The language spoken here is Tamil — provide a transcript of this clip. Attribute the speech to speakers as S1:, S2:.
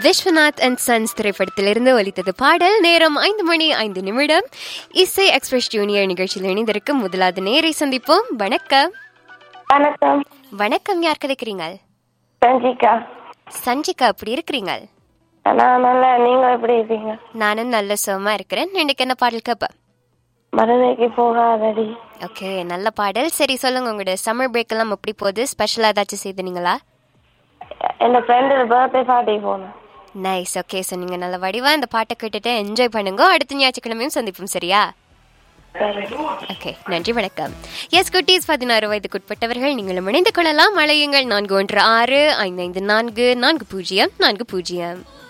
S1: விஸ்வநாத் அண்ட் சன்ஸ் திரைப்படத்திலிருந்து ஒலித்தது பாடல் நேரம் ஐந்து மணி ஐந்து நிமிடம் இசை எக்ஸ்பிரஸ் ஜூனியர் நிகழ்ச்சியில் இணைந்திருக்கும் முதலாவது நேரை சந்திப்போம் வணக்கம்
S2: வணக்கம்
S1: வணக்கம் யார் கதைக்கிறீங்க
S2: சஞ்சிகா
S1: சஞ்சிகா அப்படி இருக்கிறீங்க
S2: நான் நல்லா நீங்க எப்படி இருக்கீங்க
S1: நானும் நல்ல சுகமா இருக்கிறேன் இன்னைக்கு என்ன பாடல் கேப்ப
S2: மருதைக்கு போகாதடி
S1: ஓகே நல்ல பாடல் சரி சொல்லுங்க உங்களோட சம்மர் பிரேக் எல்லாம் எப்படி போகுது ஸ்பெஷலா ஏதாச்சும் செய்தீங்களா
S2: என் ஃப்ரெண்டு பர்த்டே பார்ட்டி போனேன்
S1: நைஸ் ஓகே ஸோ நீங்கள் நல்ல வடிவா இந்த பாட்டை கேட்டுட்டு என்ஜாய் பண்ணுங்க அடுத்த ஞாயிற்றுக்கிழமையும் சந்திப்போம் சரியா
S2: சரி
S1: ஓகே நன்றி வணக்கம் எஸ் குட்டீஸ் பதினாறு வயதுக்குட்பட்டவர்கள் நீங்களும் இணைந்து கொள்ளலாம் அழையுங்கள் நான்கு ஒன்று ஆறு ஐந்து ஐந்து நான்கு நான்கு பூஜ்ஜியம் நான்கு பூஜ்ஜியம்